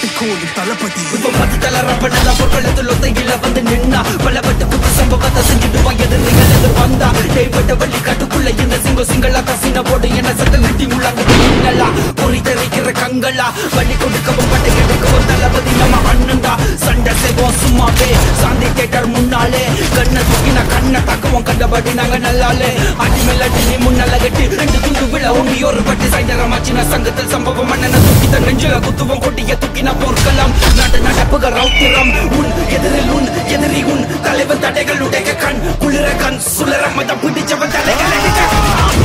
வெட்டுக்கோடு தளபதி இப்ப பத்து தல ரப்பனெல்லாம் பொற்களத்தில் ஒத்தையில வந்து நின்னா பலப்பட்ட குத்து சம்பவத்தை செஞ்சுட்டு எதிரிகள் எதிர் வந்தா டேய்பட்ட வள்ளி கட்டுக்குள்ள என்ன சிங்க சிங்களா கசின போடு என்ன சத்த நட்டி முழங்க பின்னலா பொறி தெரிக்கிற கங்களா வள்ளி கொடுக்கவும் பட்டை எடுக்கவும் தளபதி நம்ம அண்ணன்டா சண்டை செய்வோம் சும்மாவே சாந்தி தேட்டர் முன்னாலே கண்ணை தூக்கின கண்ணை தக்குவோம் கண்டபடி நாங்க நல்லாலே அடி மேல அடி முன்னால கட்டி ரெண்டு துண்டு விழ உண்டி ஒரு பட்டி சாயந்தரமாச்சின சங்கத்தில் சம்பவம் அண்ணனை தூக்கி தன் நெஞ்சில குத்துவோம் கொட்டிய தூக்கின போர்க்களம் நாட்டு நடப்புகள் ரௌத்திரம் உன் எதிரில் உன் எதிரி உன் தலைவன் தடைகள் உடைக்க கண் குளிர கண் சுழற மதம் பிடிச்சவன் தலைகள் அடிக்க